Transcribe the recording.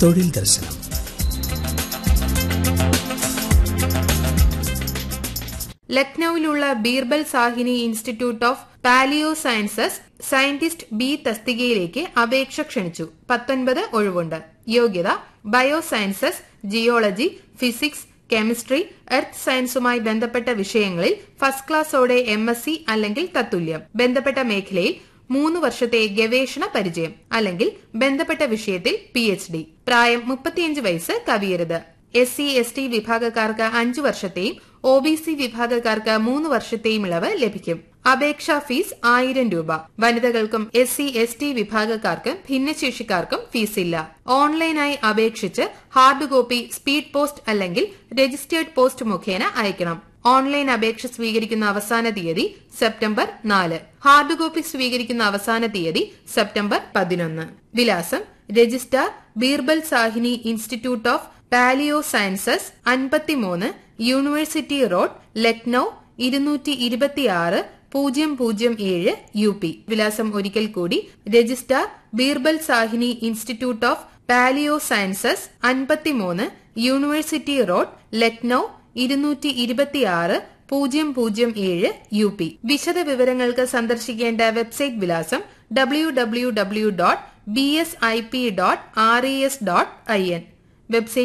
തൊഴിൽ ദർശനം ലക്നൌവിലുള്ള Birbal Sahni institute of palaeo sciences scientist B തസ്തികയിലേക്ക് അപേക്ഷ ക്ഷണിച്ചു പത്തൊൻപത് ഒഴിവുണ്ട് യോഗ്യത bio sciences geology physics chemistry earth സയൻസുമായി ബന്ധപ്പെട്ട വിഷയങ്ങളിൽ ഫസ്റ്റ് ക്ലാസ്സോടെ എം എസ് സി അല്ലെങ്കിൽ തത്തുല്യം ബന്ധപ്പെട്ട മേഖലയിൽ മൂന്ന് വർഷത്തെ ഗവേഷണ പരിചയം അല്ലെങ്കിൽ ബന്ധപ്പെട്ട വിഷയത്തിൽ പി എച്ച് ഡി പ്രായം മുപ്പത്തിയഞ്ച് വയസ്സ് കവിയരുത് എസ് സി എസ് ടി വിഭാഗക്കാർക്ക് അഞ്ചു വർഷത്തെയും ഒ ബി സി വിഭാഗക്കാർക്ക് മൂന്ന് വർഷത്തെയും ഇളവ് ലഭിക്കും അപേക്ഷാ ഫീസ് ആയിരം രൂപ വനിതകൾക്കും എസ് സി എസ് ടി വിഭാഗക്കാർക്കും ഭിന്നശേഷിക്കാർക്കും ഫീസില്ല ഓൺലൈനായി അപേക്ഷിച്ച് ഹാർഡ് കോപ്പി സ്പീഡ് പോസ്റ്റ് അല്ലെങ്കിൽ രജിസ്റ്റേർഡ് പോസ്റ്റ് മുഖേന അയക്കണം ഓൺലൈൻ അപേക്ഷ സ്വീകരിക്കുന്ന അവസാന തീയതി സെപ്റ്റംബർ നാല് ഹാർഡ് കോപ്പി സ്വീകരിക്കുന്ന അവസാന തീയതി സെപ്റ്റംബർ പതിനൊന്ന് വിലാസം registrar Birbal Sahni institute of palaeo sciences അൻപത്തിമൂന്ന് യൂണിവേഴ്സിറ്റി റോഡ് ലക്നൌ ഇരുന്നൂറ്റി ഇരുപത്തിയാറ് പൂജ്യം പൂജ്യം ഏഴ് യു പി വിലാസം ഒരിക്കൽ കൂടി registrar Birbal Sahni institute of palaeo sciences അൻപത്തിമൂന്ന് യൂണിവേഴ്സിറ്റി റോഡ് ലക്നൌ ഇരുന്നൂറ്റി ഇരുപത്തിയാറ് പൂജ്യം പൂജ്യം ഏഴ് യു പി വിശദ വിവരങ്ങൾക്ക് സന്ദർശിക്കേണ്ട വെബ്സൈറ്റ് വിലാസം W W W dot B S I P dot R E S dot I N website